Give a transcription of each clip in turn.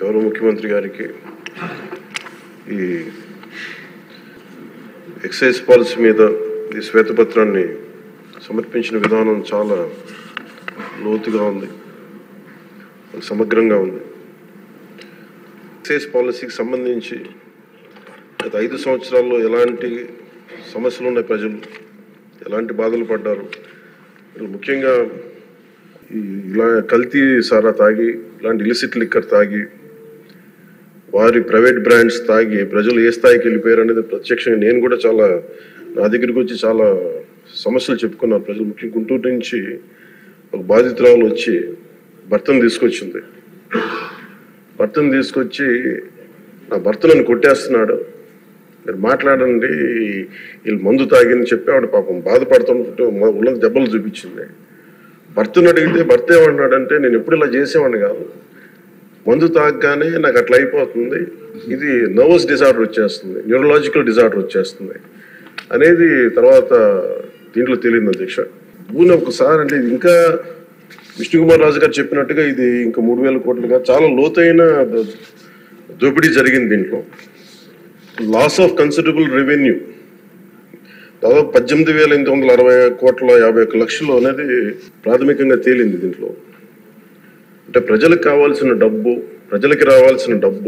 గౌరవ ముఖ్యమంత్రి గారికి ఈ ఎక్సైజ్ పాలసీ మీద ఈ శ్వేతపత్రాన్ని సమర్పించిన విధానం చాలా లోతుగా ఉంది సమగ్రంగా ఉంది ఎక్సైజ్ పాలసీకి సంబంధించి గత ఐదు సంవత్సరాల్లో ఎలాంటి సమస్యలు ఉన్నాయి ప్రజలు ఎలాంటి బాధలు పడ్డారు వీళ్ళు ముఖ్యంగా ఈ ఇలా కల్తీ సారా తాగి ఇలాంటి ఇలిసిట్ లిక్కర్ తాగి వారి ప్రైవేట్ బ్రాండ్స్ తాగి ప్రజలు ఏ స్థాయికి వెళ్ళిపోయారు అనేది ప్రత్యక్షంగా నేను కూడా చాలా నా దగ్గరికి వచ్చి చాలా సమస్యలు చెప్పుకున్నారు ప్రజలు ముఖ్యంగా గుంటూరు నుంచి ఒక బాధితురాలు వచ్చి భర్తను తీసుకొచ్చింది భర్తను తీసుకొచ్చి నా భర్త నన్ను కొట్టేస్తున్నాడు మీరు మాట్లాడండి వీళ్ళు మందు తాగిని చెప్పి ఆవిడ పాపం బాధపడుతుంటే ఉள்ள దెబ్బలు చూపించింది భర్తను అడిగితే భర్త ఏమన్నాడంటే నేను ఎప్పుడు ఇలా చేసేవాడిని కాదు మందు తాగగానే నాకు అట్లా అయిపోతుంది ఇది నర్వస్ డిజార్డర్ వచ్చేస్తుంది న్యూరలాజికల్ డిజార్డర్ వచ్చేస్తుంది అనేది తర్వాత దీంట్లో తెలియదు అధ్యక్ష భూమి ఒకసారి అంటే ఇది ఇంకా విష్ణుకుమార్ రాజు గారు చెప్పినట్టుగా ఇది ఇంకా మూడు వేల కోట్లుగా చాలా లోతైన ద- దోపిడీ జరిగింది దీంట్లో లాస్ ఆఫ్ కన్సిడరబుల్ రెవెన్యూ దాదాపు పద్దెనిమిది వేల ఎనిమిది వందల అరవై కోట్ల యాభై ఒక్క లక్షలు అనేది ప్రాథమికంగా తేలింది దీంట్లో అంటే ప్రజలకు కావాల్సిన డబ్బు ప్రజలకి రావాల్సిన డబ్బు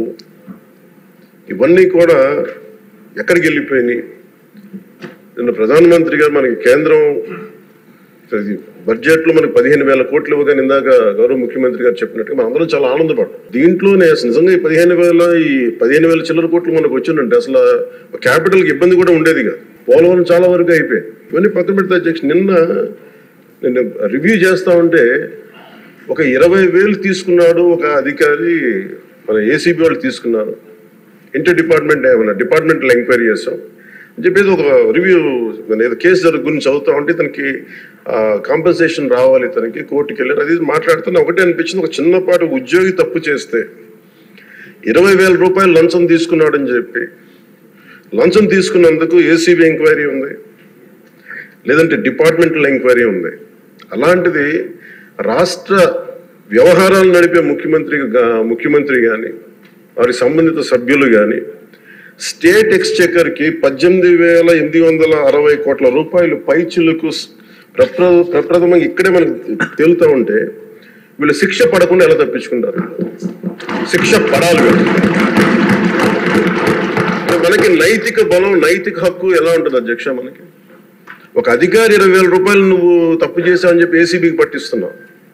ఇవన్నీ కూడా ఎక్కడికి వెళ్ళిపోయినాయి నిన్న ప్రధానమంత్రి గారు మనకి కేంద్రం ఇది బడ్జెట్ లో మనకి పదిహేను వేల కోట్లు ఇవ్వగానే ఇందాక గౌరవ ముఖ్యమంత్రి గారు చెప్పినట్టుగా మనం అందరం చాలా ఆనందపడ్డాం దీంట్లోనే అసలు నిజంగా ఈ పదిహేను వేల ఈ పదిహేను వేల చిల్లర కోట్లు మనకు వచ్చిందంటే అసలు క్యాపిటల్ కి ఇబ్బంది కూడా ఉండేది కాదు పోలవరం చాలా వరకు అయిపోయింది ఇవన్నీ పక్కన పెడితే అధ్యక్ష నిన్న నేను రివ్యూ చేస్తా ఉంటే ఒక ఇరవై వేలు తీసుకున్నాడు ఒక అధికారి మన ఏసీబీ వాళ్ళు తీసుకున్నారు ఇంటర్ డిపార్ట్మెంట్ ఏమన్నా డిపార్ట్మెంటల్ ఎంక్వైరీ చేస్తాం అని చెప్పేసి ఒక రివ్యూ ఏదో కేసు జరుగు గురించి చదువుతా ఉంటే తనకి కాంపెన్సేషన్ రావాలి తనకి కోర్టుకి వెళ్ళారు అది ఇది మాట్లాడుతున్నా ఒకటే అనిపించింది ఒక చిన్నపాటి ఉద్యోగి తప్పు చేస్తే ఇరవై వేల రూపాయలు లంచం తీసుకున్నాడని చెప్పి లంచం తీసుకున్నందుకు ఏసీబీ ఎంక్వైరీ ఉంది లేదంటే డిపార్ట్మెంటల్ ఎంక్వైరీ ఉంది అలాంటిది రాష్ట్ర వ్యవహారాలు నడిపే ముఖ్యమంత్రి గా- ముఖ్యమంత్రి కానీ వారి సంబంధిత సభ్యులు కానీ స్టేట్ ఎక్స్చెకర్ కి పద్దెనిమిది వేల ఎనిమిది వందల అరవై కోట్ల రూపాయలు పైచిలకు స్- ప్రప్ర ప్రప్రథమంగా ఇక్కడే మనకు తేలుతా ఉంటే వీళ్ళు శిక్ష పడకుండా ఎలా తప్పించుకుంటారు శిక్ష పడాలి వీళ్ళు. మనకి నైతిక బలం నైతిక హక్కు ఎలా ఉంటుంది అధ్యక్ష మనకి ఒక అధికారి ఇరవై వేల రూపాయలు నువ్వు తప్పు చేశావని చెప్పి ఏసీబీకి పట్టిస్తున్నావు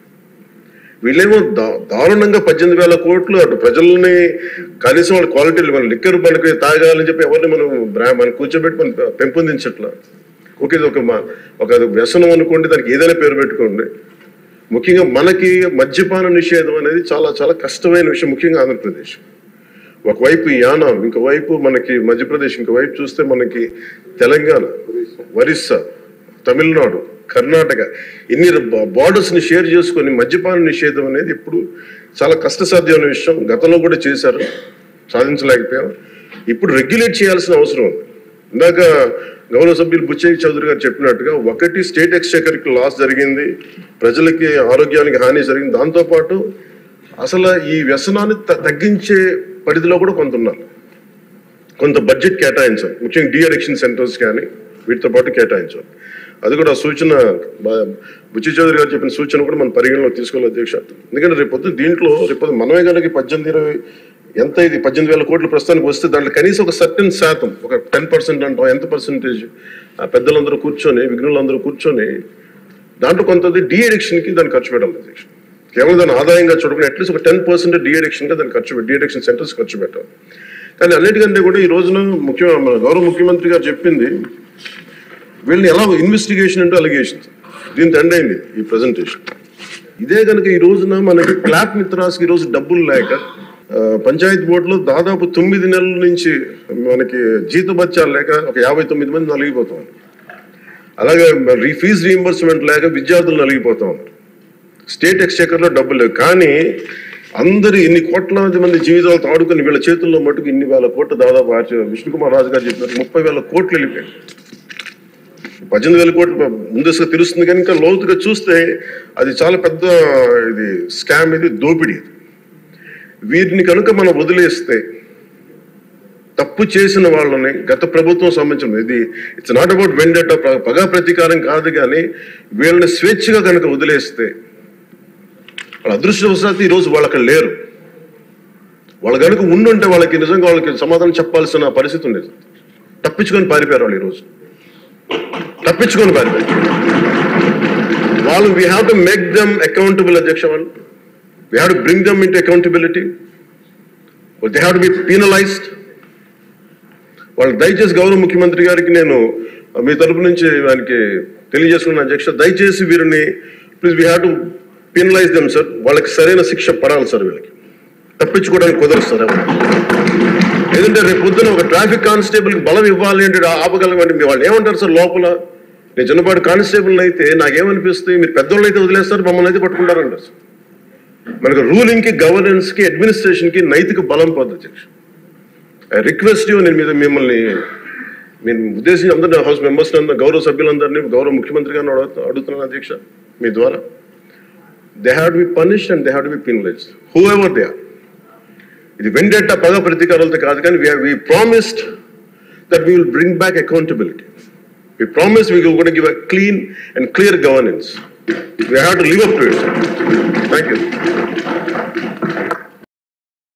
వీళ్ళేమో దా- దారుణంగా పద్దెనిమిది వేల కోట్లు అటు ప్రజల్ని కనీసం వాళ్ళ క్వాలిటీలు మన లిక్కర్ మనకి తాగాలని చెప్పి ఎవరిని మనం బ్రా- మనం కూర్చోబెట్టి మనం పెంపొందించట్లా ఓకే ఇది ఒక మ- ఒక వ్యసనం అనుకోండి దానికి ఏదైనా పేరు పెట్టుకోండి ముఖ్యంగా మనకి మద్యపాన నిషేధం అనేది చాలా చాలా కష్టమైన విషయం ముఖ్యంగా ఆంధ్రప్రదేశ్ ఒకవైపు యానాం ఇంకోవైపు మనకి మధ్యప్రదేశ్ ఇంకోవైపు చూస్తే మనకి తెలంగాణ ఒరిస్సా తమిళనాడు కర్ణాటక ఇన్ని బార్డర్స్ ని షేర్ చేసుకొని మద్యపాన నిషేధం అనేది ఇప్పుడు చాలా కష్టసాధ్యమైన విషయం గతంలో కూడా చేశారు సాధించలేకపోయాం ఇప్పుడు రెగ్యులేట్ చేయాల్సిన అవసరం ఉంది ఇందాక గౌరవ సభ్యులు బుచ్చయ్య చౌదరి గారు చెప్పినట్టుగా ఒకటి స్టేట్ ఎక్స్చేకర్ కి లాస్ జరిగింది ప్రజలకి ఆరోగ్యానికి హాని జరిగింది దాంతోపాటు అసలు ఈ వ్యసనాన్ని త- తగ్గించే పరిధిలో కూడా కొంత ఉన్నారు కొంత బడ్జెట్ కేటాయించాలి ముఖ్యంగా డి అడిక్షన్ సెంటర్స్ కానీ వీటితో పాటు కేటాయించాలి అది కూడా సూచన బ- బుచ్చి చౌదరి గారు చెప్పిన సూచన కూడా మనం పరిగణలో తీసుకోవాలి అధ్యక్ష ఎందుకంటే రేపొద్దు దీంట్లో రేపొద్దు మనమే కనుక పద్దెనిమిది ఇరవై ఎంత ఇది పద్దెనిమిది వేల కోట్ల ప్రస్తుతానికి వస్తే దాంట్లో కనీసం ఒక సర్టన్ శాతం ఒక టెన్ పర్సెంట్ అంటాం ఎంత పర్సెంటేజ్ ఆ పెద్దలందరూ కూర్చొని విఘ్నులందరూ కూర్చొని దాంట్లో కొంత డి కి దాన్ని ఖర్చు పెట్టాలి అధ్యక్ష కేవలం దాని ఆదాయంగా చూడకుండా అట్లీస్ట్ ఒక టెన్ పర్సెంట్ డి గా దాన్ని ఖర్చు పెట్టి డి సెంటర్స్ ఖర్చు పెట్టాలి కానీ అన్నిటికంటే కూడా ఈ రోజున ముఖ్య మన గౌరవ ముఖ్యమంత్రి గారు చెప్పింది వీళ్ళని ఎలా ఇన్వెస్టిగేషన్ అంటే అలిగేషన్స్ దీంతో ఎండ్ అయింది ఈ ప్రజెంటేషన్ ఇదే కనుక ఈ రోజున మనకి క్లాప్ మిత్రాస్కి ఈ రోజు డబ్బులు లేక ఆ, పంచాయతీ బోర్డులో దాదాపు తొమ్మిది నెలల నుంచి మనకి జీతభత్యాలు లేక ఒక యాభై తొమ్మిది మంది నలిగిపోతాం అలాగే రీ ఫీజు రీఎంబర్స్మెంట్ లేక విద్యార్థులు నలిగిపోతా ఉన్నారు స్టేట్ ఎక్స్చేకర్ లో డబ్బులు లేవు కానీ అందరు ఇన్ని కోట్లాది మంది జీవితాలతో ఆడుకుని వీళ్ళ చేతుల్లో మటుకు ఇన్ని వేల కోట్లు దాదాపు ఆర్చ- విష్ణుకుమార్ రాజు గారు చెప్పినట్టు ముప్పై వేల కోట్లు వెళ్ళిపోయాయి పద్దెనిమిది వేల కోట్లు ముందస్తుగా తెలుస్తుంది కానీ ఇంకా లోతుగా చూస్తే అది చాలా పెద్ద ఇది స్కామ్ ఇది దోపిడీ ఇది వీరిని కనుక మనం వదిలేస్తే తప్పు చేసిన వాళ్ళని గత ప్రభుత్వం సంబంధించిన ఇది ఇట్స్ నాట్ అబౌట్ వెండట పగా ప్రతీకారం కాదు కానీ వీళ్ళని స్వేచ్ఛగా కనుక వదిలేస్తే వాళ్ళ అదృష్టవశాత్తు ఈరోజు వాళ్ళు అక్కడ లేరు వాళ్ళు కనుక ఉండుంటే వాళ్ళకి నిజంగా వాళ్ళకి సమాధానం చెప్పాల్సిన పరిస్థితి ఉండేది తప్పించుకొని పారిపోయారు వాళ్ళు ఈరోజు తప్పించుకొని పారిపోయారు వాళ్ళు we have to make them accountable అధ్యక్ష వాళ్ళు we have to bring them into accountability they have to be penalised వాళ్ళు దయచేసి గౌరవ ముఖ్యమంత్రి గారికి నేను మీ తరపు నుంచి ఆయనకి తెలియజేస్తున్న అధ్యక్ష దయచేసి వీరిని please we have to penalise them sir వాళ్ళకి సరైన శిక్ష పడాలి సార్ వీళ్ళకి తప్పించుకోవడానికి కుదరదు సార్ ఎవరు లేదంటే రేపు పొద్దున ఒక ట్రాఫిక్ కానిస్టేబుల్కి బలం ఇవ్వాలి అంటే ఆపగలమంటే మీ వాళ్ళు ఏమంటారు సార్ లోపల నేను చిన్నపాటి కానిస్టేబుల్ అయితే నాకేమనిపిస్తుంది మీరు పెద్దోళ్ళు అయితే వదిలేస్తారు మమ్మల్ని అయితే పట్టుకుంటారంటారు సార్ మనకు రూలింగ్కి గవర్నెన్స్కి అడ్మినిస్ట్రేషన్కి నైతిక బలం పొంది అధ్యక్ష ఐ రిక్వెస్ట్ యూ నేను మీద మిమ్మల్ని నేను ఉద్దేశించి అందరినీ హౌస్ మెంబర్స్ గౌరవ సభ్యులందరినీ గౌరవ ముఖ్యమంత్రి గారిని అడుగుతా అడుగుతున్నాను అధ్యక్ష మీ ద్వారా they have to be punished and they have to be penalised whoever they are ఇది వెండెట్ట పగ ప్రతీకారాలతో కాదు కానీ we promised that we will bring back accountability we promise we కూడా give a clean and clear governance we have to live up to it thank you